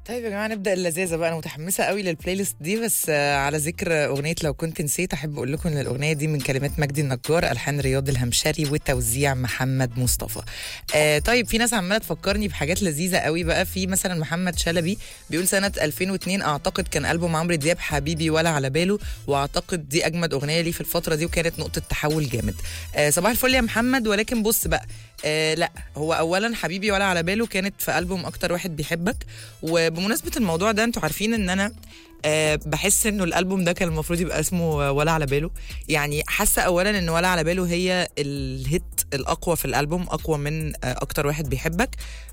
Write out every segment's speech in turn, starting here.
طيب يا جماعه نبدا اللذاذه بقى انا متحمسه قوي للبلاي ليست دي بس آه، على ذكر اغنيه لو كنت نسيت احب اقول لكم ان الاغنيه دي من كلمات مجدي النجار الحان رياض الهمشري وتوزيع محمد مصطفى آه طيب في ناس عماله تفكرني بحاجات لذيذه قوي بقى في مثلا محمد شلبي بيقول سنه 2002 اعتقد كان البوم عمرو دياب حبيبي ولا على باله واعتقد دي اجمد اغنيه ليه في الفتره دي وكانت نقطه تحول جامد آه صباح الفل يا محمد ولكن بص بقى آه لا هو اولا حبيبي ولا على باله كانت في البوم اكتر واحد بيحبك وبمناسبه الموضوع ده انتوا عارفين ان انا أه بحس انه الالبوم ده كان المفروض يبقى اسمه ولا على باله يعني حاسه اولا ان ولا على باله هي الهيت الاقوى في الالبوم اقوى من آه، اكتر واحد بيحبك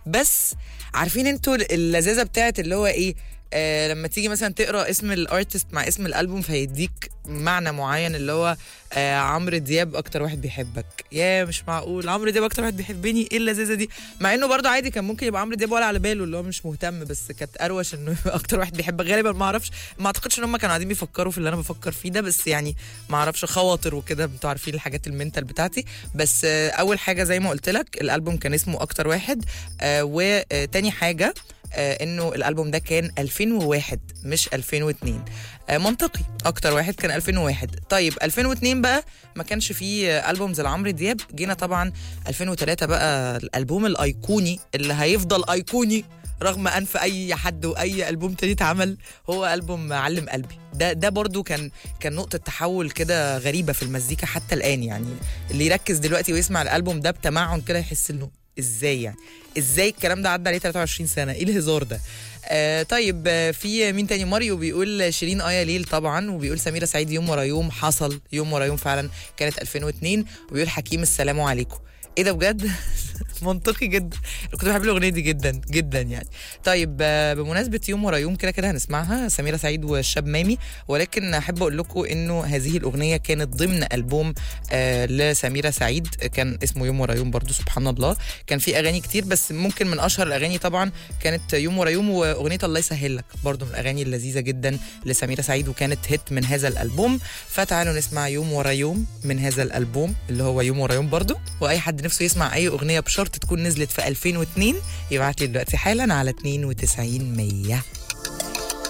بس عارفين انتوا اللذاذه بتاعت اللي هو ايه آه لما تيجي مثلا تقرا اسم الارتست مع اسم الالبوم فيديك معنى معين اللي هو آه عمرو دياب اكتر واحد بيحبك يا مش معقول عمرو دياب اكتر واحد بيحبني ايه اللذاذه دي مع انه برضه عادي كان ممكن يبقى عمرو دياب ولا على باله اللي هو مش مهتم بس كانت اروش انه يبقى اكتر واحد بيحبك غالبا ما اعرفش ما اعتقدش ان هم كانوا قاعدين بيفكروا في اللي انا بفكر فيه ده بس يعني ما اعرفش خواطر وكده انتوا عارفين الحاجات المنتال بتاعتي بس آه اول حاجه زي ما قلت لك الالبوم كان اسمه اكتر واحد آه وتاني حاجه آه انه الالبوم ده كان 2001 مش 2002 آه منطقي اكتر واحد كان 2001 طيب 2002 بقى ما كانش فيه آه، البومز لعمرو دياب جينا طبعا 2003 بقى الالبوم الايقوني اللي هيفضل ايقوني رغم انف اي حد واي البوم تاني اتعمل هو البوم علم قلبي ده ده برضو كان كان نقطه تحول كده غريبه في المزيكا حتى الان يعني اللي يركز دلوقتي ويسمع الالبوم ده بتمعن كده يحس انه ازاي يعني ازاي الكلام ده عدى عليه 23 سنه ايه الهزار ده آه طيب آه في مين تاني ماريو بيقول شيرين ايا ليل طبعا وبيقول سميره سعيد يوم ورا يوم حصل يوم ورا يوم فعلا كانت 2002 وبيقول حكيم السلام عليكم ايه ده بجد منطقي جدا كنت بحب الاغنيه دي جدا جدا يعني طيب آه، بمناسبه يوم ورا يوم كده كده هنسمعها سميره سعيد والشاب مامي ولكن احب اقول لكم انه هذه الاغنيه كانت ضمن البوم آه لسميره سعيد كان اسمه يوم ورا يوم برضو سبحان الله كان في اغاني كتير بس ممكن من اشهر الاغاني طبعا كانت يوم ورا يوم واغنيه الله يسهل لك برضو من الاغاني اللذيذه جدا لسميره سعيد وكانت هيت من هذا الالبوم فتعالوا نسمع يوم ورا يوم من هذا الالبوم اللي هو يوم ورا يوم برضو واي حد نفسه يسمع اي اغنيه بشرط تكون نزلت في 2002 يبعت لي دلوقتي حالا على 92 100